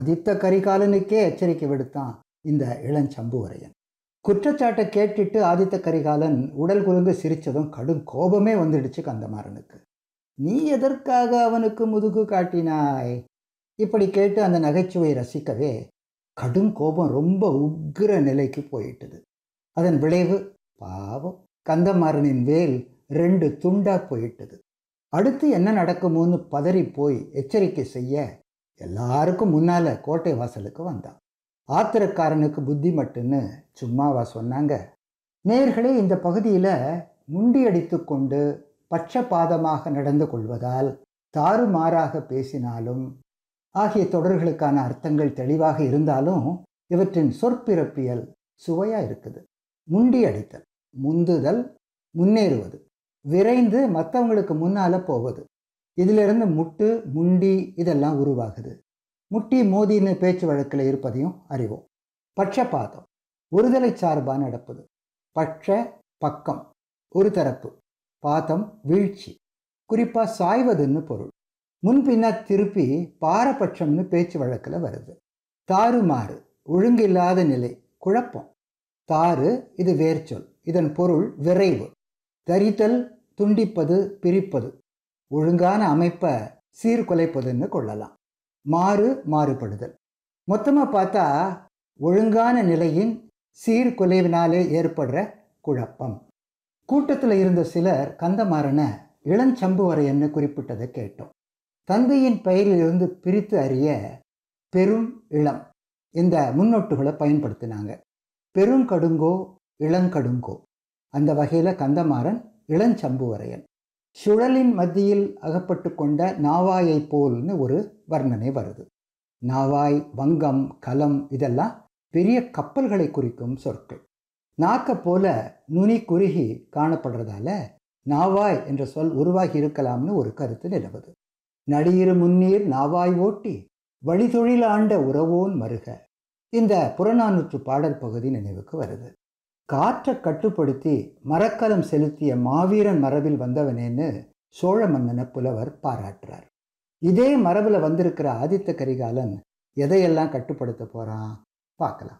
ஆதித்த கரிகாலனுக்கே எச்சரிக்கை விடுத்தான் இந்த இளஞ்சம்புவரையன் குற்றச்சாட்டை கேட்டுட்டு ஆதித்த கரிகாலன் உடல் குலுங்க சிரிச்சதும் கடும் கோபமே வந்துடுச்சு கந்தமாறனுக்கு நீ எதற்காக அவனுக்கு முதுகு காட்டினாய் இப்படி கேட்டு அந்த நகைச்சுவையை ரசிக்கவே கடும் கோபம் ரொம்ப உக்கிர நிலைக்கு போயிட்டது அதன் விளைவு பாவம் கந்தமாறனின் வேல் ரெண்டு துண்டா போயிட்டது அடுத்து என்ன நடக்குமோன்னு பதறி போய் எச்சரிக்கை செய்ய எல்லாருக்கும் முன்னால கோட்டை வாசலுக்கு வந்தான் ஆத்திரக்காரனுக்கு புத்தி மட்டுன்னு சும்மாவா சொன்னாங்க நேர்களே இந்த பகுதியில் முண்டியடித்து கொண்டு பட்சபாதமாக நடந்து கொள்வதால் தாறுமாறாக பேசினாலும் ஆகிய தொடர்களுக்கான அர்த்தங்கள் தெளிவாக இருந்தாலும் இவற்றின் சொற்பிறப்பியல் சுவையாக இருக்குது முண்டி அடித்தல் முந்துதல் முன்னேறுவது விரைந்து மற்றவங்களுக்கு முன்னால் போவது இதிலிருந்து முட்டு முண்டி இதெல்லாம் உருவாகுது முட்டி மோதின்னு பேச்சு வழக்கில் இருப்பதையும் அறிவோம் பட்சபாதம் ஒருதலை சார்பாக நடப்பது பட்ச பக்கம் ஒரு தரப்பு பாதம் வீழ்ச்சி குறிப்பாக சாய்வதுன்னு பொருள் முன்பின்னா திருப்பி பாரபட்சம்னு பேச்சு வழக்கில் வருது தாறுமாறு ஒழுங்கில்லாத நிலை குழப்பம் தாறு இது வேர்ச்சொல் இதன் பொருள் விரைவு தரித்தல் துண்டிப்பது பிரிப்பது ஒழுங்கான அமைப்பை சீர்குலைப்பதுன்னு கொள்ளலாம் மாறு மாறுபடுதல் மொத்தமாக பார்த்தா ஒழுங்கான நிலையின் சீர்குலைவினாலே ஏற்படுற குழப்பம் கூட்டத்தில் இருந்த சிலர் கந்தமாறனை இளஞ்சம்புவரையன்னு குறிப்பிட்டதை கேட்டோம் தந்தையின் பெயரிலிருந்து பிரித்து அறிய பெரும் இளம் இந்த முன்னொட்டுகளை பயன்படுத்தினாங்க பெருங்கடுங்கோ இளங்கடுங்கோ அந்த வகையில் கந்தமாறன் இளஞ்சம்புவரையன் சுழலின் மத்தியில் அகப்பட்டு கொண்ட நாவாயை போல்னு ஒரு வர்ணனை வருது நாவாய் வங்கம் கலம் இதெல்லாம் பெரிய கப்பல்களை குறிக்கும் சொற்கள் நாக்க போல நுனி குறுகி காணப்படுறதால நாவாய் என்ற சொல் உருவாகி இருக்கலாம்னு ஒரு கருத்து நிலவுது நடியிரு முன்னீர் நாவாய் ஓட்டி வழிதொழில் ஆண்ட உறவோன் மருக இந்த புறநானூற்று பாடல் பகுதி நினைவுக்கு வருது காற்றை கட்டுப்படுத்தி மரக்கலம் செலுத்திய மாவீரன் மரபில் வந்தவனேன்னு சோழ மன்னனை புலவர் பாராட்டுறார் இதே மரபில் வந்திருக்கிற ஆதித்த கரிகாலன் எதையெல்லாம் கட்டுப்படுத்த போறான் பார்க்கலாம்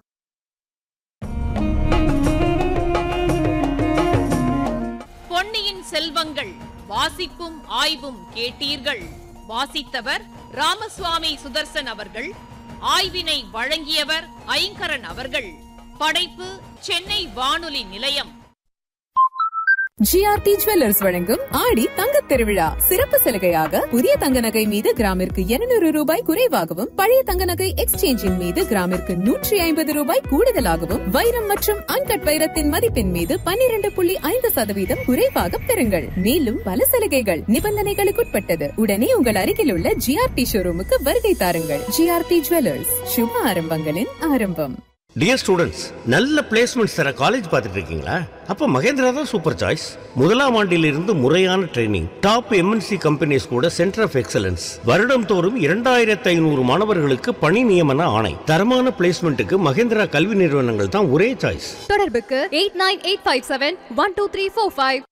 பொன்னியின் செல்வங்கள் வாசிப்பும் ஆய்வும் கேட்டீர்கள் வாசித்தவர் ராமசுவாமி சுதர்சன் அவர்கள் ஆய்வினை வழங்கியவர் ஐங்கரன் அவர்கள் படைப்பு சென்னை வானொலி நிலையம் ஜிஆர்டி ஜுவல்லர்ஸ் வழங்கும் ஆடி தங்கத் திருவிழா சிறப்பு சலுகையாக புதிய தங்க நகை மீது கிராமிற்கு 200 ரூபாய் குறைவாகவும் பழைய தங்க நகை எக்ஸ்சேஞ்சின் மீது கிராமிற்கு நூற்றி ஐம்பது ரூபாய் கூடுதலாகவும் வைரம் மற்றும் அன்கட் வைரத்தின் மதிப்பின் மீது 12.5% புள்ளி ஐந்து சதவீதம் குறைவாக பெறுங்கள் மேலும் பல சலுகைகள் நிபந்தனைகளுக்குட்பட்டது உடனே உங்கள் அருகில் உள்ள ஜிஆர்டி ஷோரூமுக்கு வருகை தாருங்கள் ஜிஆர்டி ஜுவல்லர்ஸ் சுப ஆரம்பங்களின் ஆரம்பம் டியர் ஸ்டூடெண்ட்ஸ் நல்ல பிளேஸ்மெண்ட்ஸ் தர காலேஜ் பார்த்துட்டு இருக்கீங்களா அப்ப மகேந்திரா தான் சூப்பர் சாய்ஸ் முதலாம் ஆண்டிலிருந்து முறையான ட்ரைனிங் டாப் எம்என்சி கம்பெனிஸ் கூட சென்டர் ஆஃப் எக்ஸலன்ஸ் வருடம் தோறும் இரண்டாயிரத்து ஐநூறு மாணவர்களுக்கு பணி நியமன ஆணை தரமான பிளேஸ்மெண்ட்டுக்கு மகேந்திரா கல்வி நிறுவனங்கள் தான் ஒரே சாய்ஸ் தொடர்புக்கு eight nine eight five seven one two three four five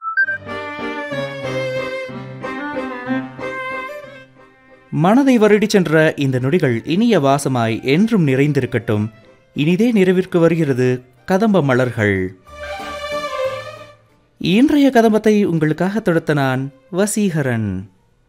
மனதை வருடிச் சென்ற இந்த நொடிகள் இனிய வாசமாய் என்றும் நிறைந்திருக்கட்டும் இனிதே நிறைவிற்கு வருகிறது கதம்ப மலர்கள் இன்றைய கதம்பத்தை உங்களுக்காக தொடுத்த நான் வசீகரன்